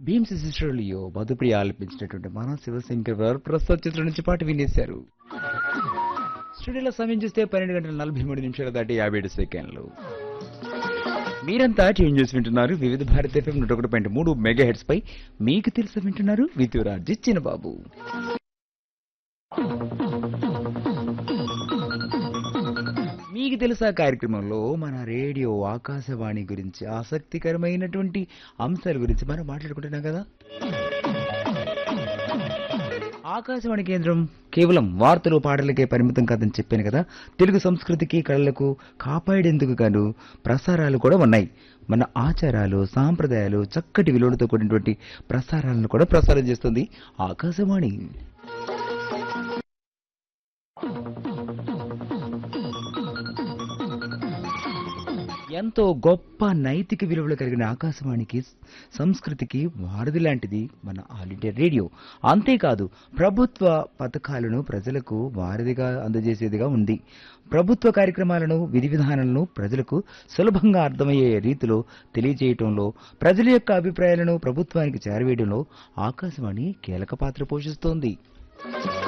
భీమ్స్ శిష్యులియో మధుప్రియ ఆలపించినటువంటి మన శివశంకర్ వారు ప్రస్తుత చిత్రం నుంచి పాట వినేశారు స్టూడియోలో సమయం చూస్తే పన్నెండు గంటల నలభై మూడు నిమిషాలు దాటి యాభై ఏడు సెకండ్లు మీరంతా ట్యూన్ చేసి వింటున్నారు వివిధ భారత ఎఫ్ఎం నూట ఒకటి పాయింట్ మూడు మెగా హెడ్స్ పై మీకు తెలిసి వింటున్నారు విత్యురాజు చిన్నబాబు మీకు తెలుసా కార్యక్రమంలో మన రేడియో ఆకాశవాణి గురించి ఆసక్తికరమైనటువంటి అంశాల గురించి మనం మాట్లాడుకుంటున్నాం కదా ఆకాశవాణి కేంద్రం కేవలం వార్తలు పాటలకే పరిమితం కాదని చెప్పాను కదా తెలుగు సంస్కృతికి కళలకు కాపాడేందుకు గాను ప్రసారాలు కూడా ఉన్నాయి మన ఆచారాలు సాంప్రదాయాలు చక్కటి విలువలతో కూడినటువంటి ప్రసారాలను కూడా ప్రసారం చేస్తుంది ఆకాశవాణి ఎంతో గొప్ప నైతిక విలువలు కలిగిన ఆకాశవాణికి సంస్కృతికి వారధి లాంటిది మన ఆల్ ఇండియా రేడియో అంతేకాదు ప్రభుత్వ పథకాలను ప్రజలకు వారధిగా అందజేసేదిగా ఉంది ప్రభుత్వ కార్యక్రమాలను విధి విధానాలను ప్రజలకు సులభంగా అర్థమయ్యే రీతిలో తెలియజేయటంలో ప్రజల యొక్క అభిప్రాయాలను ప్రభుత్వానికి చేరవేయడంలో ఆకాశవాణి కీలక పాత్ర పోషిస్తోంది